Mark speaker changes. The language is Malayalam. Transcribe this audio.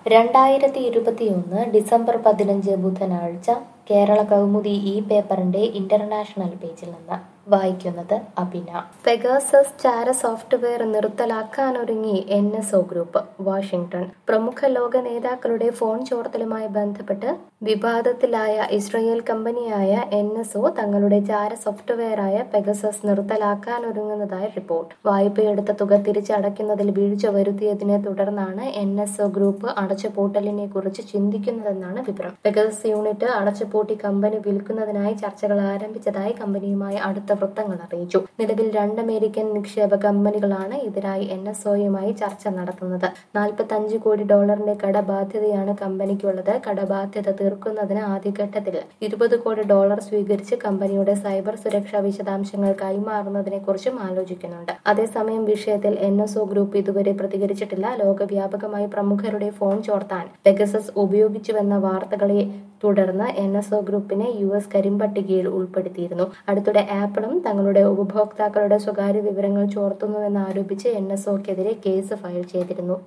Speaker 1: രണ്ടായിരത്തി ഇരുപത്തിയൊന്ന് ഡിസംബർ പതിനഞ്ച് ബുധനാഴ്ച കേരള കൗമുദി ഈ പേപ്പറിന്റെ ഇന്റർനാഷണൽ പേജിൽ നിന്ന് വായിക്കുന്നത് അഭിന പെഗാസസ് ചാര സോഫ്റ്റ്വെയർ നിർത്തലാക്കാനൊരുങ്ങി N S O group Washington പ്രമുഖ ലോക നേതാക്കളുടെ ഫോൺ ചോർത്തലുമായി ബന്ധപ്പെട്ട് വിവാദത്തിലായ ഇസ്രയേൽ കമ്പനിയായ എൻ എസ് ഒ തങ്ങളുടെ ചാര സോഫ്റ്റ്വെയറായ പെഗസസ് നിർത്തലാക്കാനൊരുങ്ങുന്നതായി റിപ്പോർട്ട് വായ്പയെടുത്ത തുക തിരിച്ചടയ്ക്കുന്നതിൽ വീഴ്ച വരുത്തിയതിനെ തുടർന്നാണ് എൻ എസ് ഒ ഗ്രൂപ്പ് അടച്ചുപൂട്ടലിനെ കുറിച്ച് ചിന്തിക്കുന്നതെന്നാണ് വിവരം പെഗസസ് യൂണിറ്റ് അടച്ചുപൂട്ടി കമ്പനി വിൽക്കുന്നതിനായി ചർച്ചകൾ ആരംഭിച്ചതായി കമ്പനിയുമായി അടുത്ത വൃത്തങ്ങൾ അറിയിച്ചു നിലവിൽ രണ്ട് അമേരിക്കൻ നിക്ഷേപ കമ്പനികളാണ് ഇതിനായി എൻ എസ് ഒയുമായി ചർച്ച നടത്തുന്നത് നാൽപ്പത്തഞ്ച് കോടി ഡോളറിന്റെ കടബാധ്യതയാണ് കമ്പനിക്കുള്ളത് കടബാധ്യത തീർക്കുന്നതിന് ആദ്യഘട്ടത്തിൽ ഇരുപത് കോടി ഡോളർ സ്വീകരിച്ച് കമ്പനിയുടെ സൈബർ സുരക്ഷാ വിശദാംശങ്ങൾ കൈമാറുന്നതിനെ കുറിച്ചും ആലോചിക്കുന്നുണ്ട് അതേസമയം വിഷയത്തിൽ എൻ എസ് ഒ ഗ്രൂപ്പ് ഇതുവരെ പ്രതികരിച്ചിട്ടില്ല ലോകവ്യാപകമായി പ്രമുഖരുടെ ഫോൺ ചോർത്താൻ പെഗസസ് ഉപയോഗിച്ചുവെന്ന വാർത്തകളെ തുടർന്ന് എൻ എസ് ഒ ഗ്രൂപ്പിനെ യു എസ് കരിമ്പട്ടികയിൽ ഉൾപ്പെടുത്തിയിരുന്നു അടുത്തിടെ ആപ്പിളും തങ്ങളുടെ ഉപഭോക്താക്കളുടെ സ്വകാര്യ വിവരങ്ങൾ ചോർത്തുന്നുവെന്ന് ആരോപിച്ച് എൻ എസ് ഒക്കെതിരെ കേസ് ഫയൽ ചെയ്തിരുന്നു